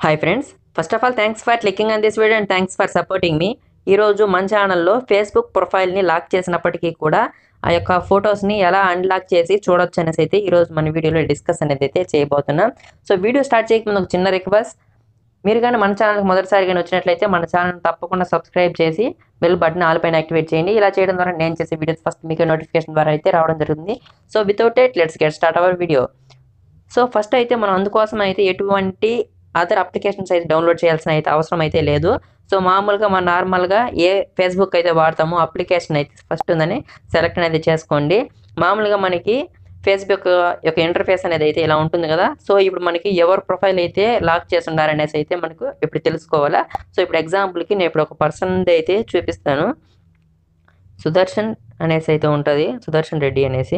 hi friends first of all thanks for clicking on this video and thanks for supporting మీ ఈరోజు మన ఛానల్లో Facebook ప్రొఫైల్ని lock చేసినప్పటికీ కూడా ఆ యొక్క ఫొటోస్ని ఎలా అన్లాక్ చేసి చూడొచ్చు అనేసి అయితే ఈరోజు మన వీడియోలో డిస్కస్ అనేది అయితే చేయబోతున్నాం సో వీడియో స్టార్ట్ చేయకముందు ఒక చిన్న రిక్వెస్ట్ మీరు కానీ మన ఛానల్కి మొదటిసారిగా వచ్చినట్లయితే మన ఛానల్ తప్పకుండా సబ్స్క్రైబ్ చేసి బెల్ బటన్ ఆల్ పైన యాక్టివేట్ చేయండి ఇలా చేయడం ద్వారా నేను చేసే వీడియోస్ ఫస్ట్ మీకు నోటిఫికేషన్ ద్వారా అయితే రావడం జరుగుతుంది so without at let's get start our video so first అయితే మనం అందుకోసం అయితే ఎటువంటి అదర్ అప్లికేషన్స్ అయితే డౌన్లోడ్ చేయాల్సిన అయితే అవసరం అయితే లేదు సో మామూలుగా మనం నార్మల్గా ఏ ఫేస్బుక్ అయితే వాడతామో అప్లికేషన్ అయితే ఫస్ట్ ఉందని సెలెక్ట్ అనేది చేసుకోండి మామూలుగా మనకి ఫేస్బుక్ యొక్క ఇంటర్ఫేస్ అనేది అయితే ఇలా ఉంటుంది కదా సో ఇప్పుడు మనకి ఎవరు ప్రొఫైల్ అయితే లాక్ చేసి ఉన్నారనేసి అయితే మనకు ఇప్పుడు తెలుసుకోవాలా సో ఇప్పుడు ఎగ్జాంపుల్కి నేను ఇప్పుడు ఒక పర్సన్ అయితే చూపిస్తాను సుదర్శన్ అనేసి అయితే ఉంటుంది సుదర్శన్ రెడ్డి అనేసి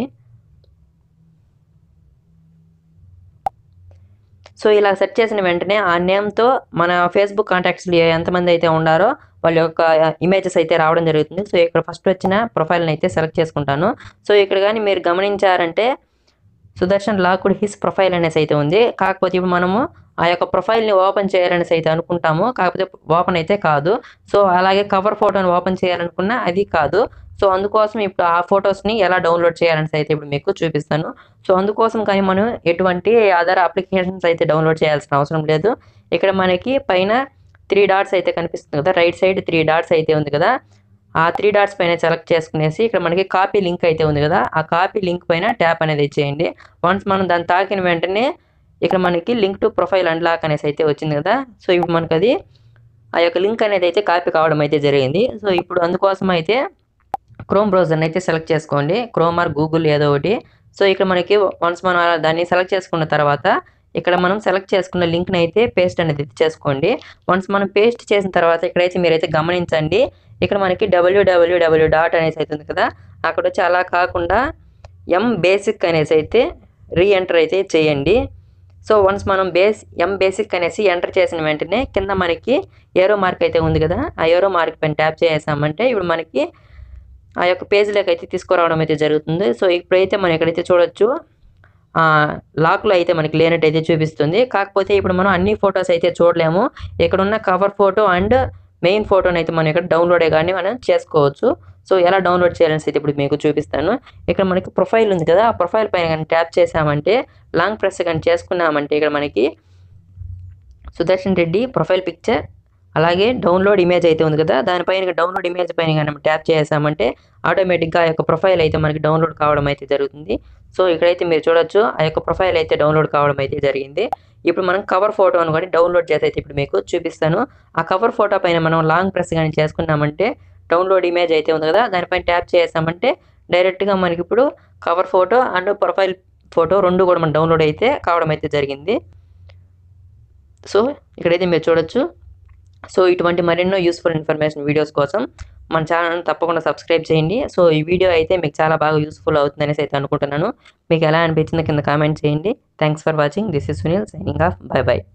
సో ఇలా సెర్చ్ చేసిన వెంటనే ఆ నేమ్తో మన ఫేస్బుక్ కాంటాక్ట్స్లో ఎంతమంది అయితే ఉన్నారో వాళ్ళ యొక్క ఇమేజెస్ అయితే రావడం జరుగుతుంది సో ఇక్కడ ఫస్ట్ వచ్చిన ప్రొఫైల్ని అయితే సెలెక్ట్ చేసుకుంటాను సో ఇక్కడ కానీ మీరు గమనించారంటే సుదర్శన్ లాకుడ్ హిస్ ప్రొఫైల్ అనేసి అయితే ఉంది కాకపోతే ఇప్పుడు మనము ఆ యొక్క ప్రొఫైల్ని ఓపెన్ చేయాలనేసి అయితే అనుకుంటాము కాకపోతే ఓపెన్ అయితే కాదు సో అలాగే కవర్ ఫోటోని ఓపెన్ చేయాలనుకున్నా అది కాదు సో అందుకోసం ఇప్పుడు ఆ ఫొటోస్ని ఎలా డౌన్లోడ్ చేయాలనేసి అయితే ఇప్పుడు మీకు చూపిస్తాను సో అందుకోసం కానీ మనం ఎటువంటి అదర్ అప్లికేషన్స్ అయితే డౌన్లోడ్ చేయాల్సిన అవసరం లేదు ఇక్కడ మనకి పైన త్రీ డాట్స్ అయితే కనిపిస్తుంది కదా రైట్ సైడ్ త్రీ డాట్స్ అయితే ఉంది కదా ఆ త్రీ డాట్స్ పైన సెలెక్ట్ చేసుకునేసి ఇక్కడ మనకి కాపీ లింక్ అయితే ఉంది కదా ఆ కాపీ లింక్ పైన ట్యాప్ అనేది ఇచ్చేయండి వన్స్ మనం దాన్ని తాకిన వెంటనే ఇక్కడ మనకి లింక్ టు ప్రొఫైల్ అన్లాక్ అనేసి అయితే వచ్చింది కదా సో ఇప్పుడు మనకు అది ఆ యొక్క లింక్ అనేది అయితే కాపీ కావడం అయితే జరిగింది సో ఇప్పుడు అందుకోసం అయితే క్రోమ్ బ్రౌజర్ని అయితే సెలెక్ట్ చేసుకోండి క్రోమ్ ఆర్ గూగుల్ ఏదో ఒకటి సో ఇక్కడ మనకి వన్స్ మనం అలా దాన్ని సెలెక్ట్ చేసుకున్న తర్వాత ఇక్కడ మనం సెలెక్ట్ చేసుకున్న లింక్ని అయితే పేస్ట్ అనేది చేసుకోండి వన్స్ మనం పేస్ట్ చేసిన తర్వాత ఇక్కడైతే మీరైతే గమనించండి ఇక్కడ మనకి డబ్ల్యూడబ్ల్యూడబ్ల్యూ డాట్ అనేసి అవుతుంది కదా అక్కడ వచ్చి అలా కాకుండా ఎం బేసిక్ అనేసి అయితే రీ ఎంటర్ అయితే చేయండి సో వన్స్ మనం బేస్ ఎం బేసిక్ అనేసి ఎంటర్ చేసిన వెంటనే కింద మనకి ఏరో మార్క్ అయితే ఉంది కదా ఆ ఏరో మార్క్ పైన ట్యాప్ చేసామంటే ఇప్పుడు మనకి ఆ యొక్క పేజ్లోకి అయితే తీసుకురావడం అయితే జరుగుతుంది సో ఇప్పుడైతే మనం ఎక్కడైతే చూడొచ్చు లాక్లో అయితే మనకి లేనట్టు అయితే చూపిస్తుంది కాకపోతే ఇప్పుడు మనం అన్ని ఫొటోస్ అయితే చూడలేము ఇక్కడ ఉన్న కవర్ ఫోటో అండ్ మెయిన్ ఫోటోని అయితే మనం ఇక్కడ డౌన్లోడే కానీ మనం చేసుకోవచ్చు సో ఎలా డౌన్లోడ్ చేయాలని అయితే ఇప్పుడు మీకు చూపిస్తాను ఇక్కడ మనకి ప్రొఫైల్ ఉంది కదా ఆ ప్రొఫైల్ పైన కానీ ట్యాప్ చేసామంటే లాంగ్ ప్రెస్ కానీ చేసుకున్నామంటే ఇక్కడ మనకి సుదర్శన్ రెడ్డి ప్రొఫైల్ పిక్చర్ అలాగే డౌన్లోడ్ ఇమేజ్ అయితే ఉంది కదా దానిపైన డౌన్లోడ్ ఇమేజ్ పైన కానీ ట్యాప్ చేసామంటే ఆటోమేటిక్గా ఆ యొక్క ప్రొఫైల్ అయితే మనకి డౌన్లోడ్ కావడం అయితే జరుగుతుంది సో ఇక్కడైతే మీరు చూడొచ్చు ఆ యొక్క ప్రొఫైల్ అయితే డౌన్లోడ్ కావడం అయితే జరిగింది ఇప్పుడు మనం కవర్ ఫోటోను కూడా డౌన్లోడ్ చేసి అయితే ఇప్పుడు మీకు చూపిస్తాను ఆ కవర్ ఫోటో పైన మనం లాంగ్ ప్రెస్ కానీ చేసుకున్నామంటే డౌన్లోడ్ ఇమేజ్ అయితే ఉంది కదా దానిపైన ట్యాప్ చేసామంటే డైరెక్ట్గా మనకి ఇప్పుడు cover photo and profile photo రెండు కూడా మన డౌన్లోడ్ అయితే కావడం అయితే జరిగింది సో ఇక్కడైతే మీరు చూడొచ్చు సో ఇటువంటి మరెన్నో యూస్ఫుల్ ఇన్ఫర్మేషన్ వీడియోస్ కోసం మన ఛానల్ తప్పకుండా సబ్స్క్రైబ్ చేయండి సో ఈ వీడియో అయితే మీకు చాలా బాగా యూస్ఫుల్ అవుతుందనేసి అయితే అనుకుంటున్నాను మీకు ఎలా అనిపించిందో కింద కామెంట్ చేయండి thanks for watching this is Sunil signing off bye by